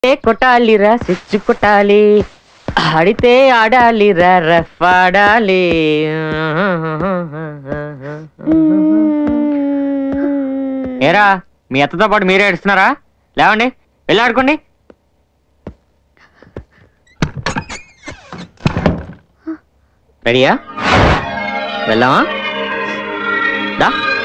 ఏ కొట్టాలిరా switch కొట్టాలి ఆడితే ఆడాలిరా rough ఆడాలి ఏరా మీ అత్తతో పాటు మీరే ఏడుస్తున్నారా లేవండి వెళ్ళి ఆడుకోండి రెడీయా వెళ్దామా దా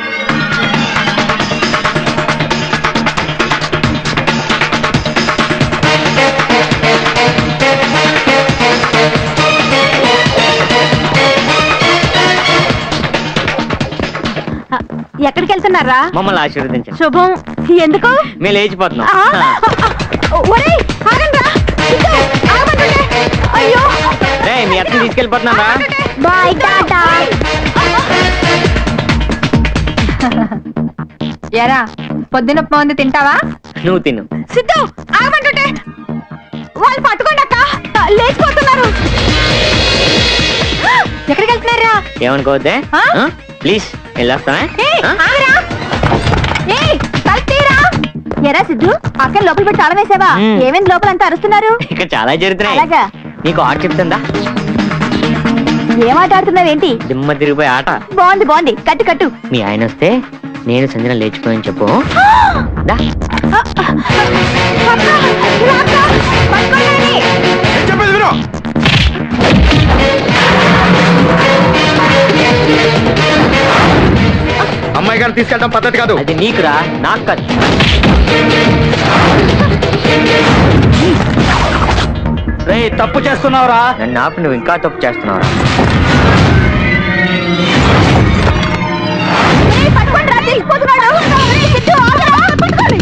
ఎక్కడికి వెళ్తున్నారా మమ్మల్ని ఆశీర్వదించండి శుభం ఎందుకు మేము లేచిపోతున్నాం ఆ, ఒరేయ్, ఆగండ్రా. ఇదో, ఆగమంటుంటే. అయ్యో రే మీ అత్తని తీసుకెళ్ళిపోతున్నారా బాయ్ టాటా ఎరా పొద్దున ఉంది తింటావా నువ్వు తిను సిద్ధు ఆగమంటుంటే వాళ్ళు పట్టుకోండి అక్క లేచిపోతున్నారు ఎక్కడికి వెళ్తున్నారా ఏమనుకోవద్దే ఆ? ప్లీజ్ వెళ్ళొస్తానే ఏయ్, ఆగరా. ఏయ్, తలుపు తీయరా. ఎరా సిద్ధు అక్కడ లోపల పెట్టి తాళం వేసావా మ్మ్. ఏమైంది లోపల అంతా అరుస్తున్నారు ఇక్కడ చాలా జరుగుతున్నాయి అలాగా నీకు ఆట చెప్తుందా ఏం ఆట ఆడుతున్నావేంటి దిమ్మ తిరిగిపోయి ఆట బాగుంది బాగుంది కట్టు కట్టు మీ ఆయన వస్తే నేను సంజన లేచిపోయని చెప్పు దా అక్క, ఇలా అక్క, పట్టుకోండి. చెప్పేది విను అమ్మాయి గారిని తీసుకెళ్ళడం పద్ధతి కాదు అది నీకురా నాకు కాదు రే తప్పు చేస్తున్నావురా నన్ను ఆపి నువ్వు ఇంకా తప్పు చేస్తున్నావురా ఏయ్, పట్టుకోండి రా, తెలిసిపోతున్నాడు. ఏయ్, సిద్ధు, ఆగరా, పట్టుకోండి.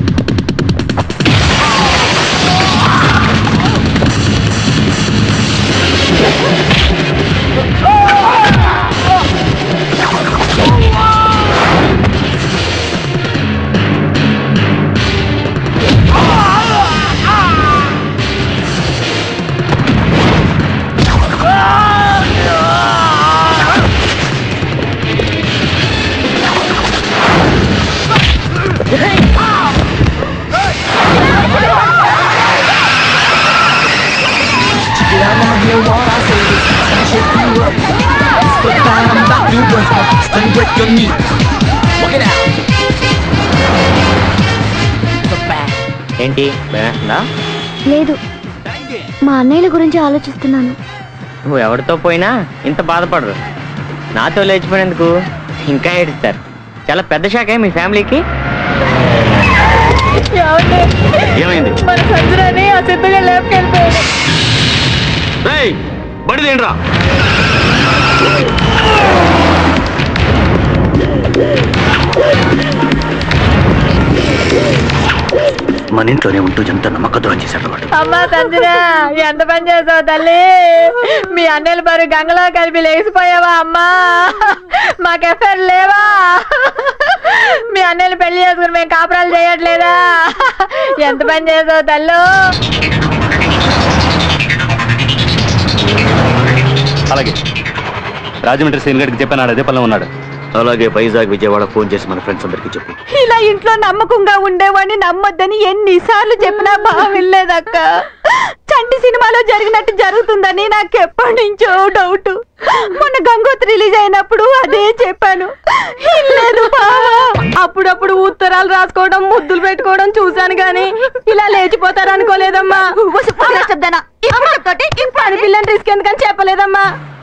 ఏంటి భయమేస్తుందా లేదు మా అన్నయ్యల గురించి ఆలోచిస్తున్నాను నువ్వు ఎవరితో పోయినా ఇంత బాధపడరు నాతో లేచిపోయినందుకు ఇంకా ఏడుస్తారు చాలా పెద్ద షాకే మీ ఫ్యామిలీకి ఏమైంది మన సంజురాని ఆ సిద్ధుగా లేపుకెళ్ళిపోయాడు రేయ్ బడి తేండ్రా మన ఇంట్లోనే ఉంటూ ఎంత నమ్మక దూరం చేశాడు వాడు అమ్మా సంజన ఎంత పని చేసావు తల్లి మీ అన్నయ్యలు మరి గంగలో కలిపి లేచిపోయావా అమ్మా మాకు ఎఫ్ఐఆర్ లేవా మీ అన్నయ్యలు పెళ్లి చేసుకుని మేము కాపురాలు చేయట్లేదా ఎంత పని చేసావు తల్లు అలాగే రాజమండ్రి సీన్ గడికి చెప్పాను అదే పనిలో ఉన్నాడు అలాగే వైజాగ్ విజయవాడ ఫోన్ చేసి మన ఫ్రెండ్స్ అందరికి చెప్పు ఇలా ఇంట్లో నమ్మకంగా ఉండేవాడిని నమ్మొద్దని ఎన్నిసార్లు చెప్పినా బాగా వినలేదక్క చంటి సినిమాలో జరిగినట్టు జరుగుతుందని నాకు ఎప్పటి నుంచో డౌట్ మొన్న గంగోత్రి రిలీజ్ అయినప్పుడు అదే చెప్పాను లేదు బావా అప్పుడప్పుడు ఉత్తరాలు రాసుకోవడం ముద్దులు పెట్టుకోవడం చూశాను గాని ఇలా లేచిపోతారు అనుకోలేదమ్మా చెప్తానా ఇప్పుడు పిల్లని రిస్క్ ఎందుకని చెప్పలేదమ్మా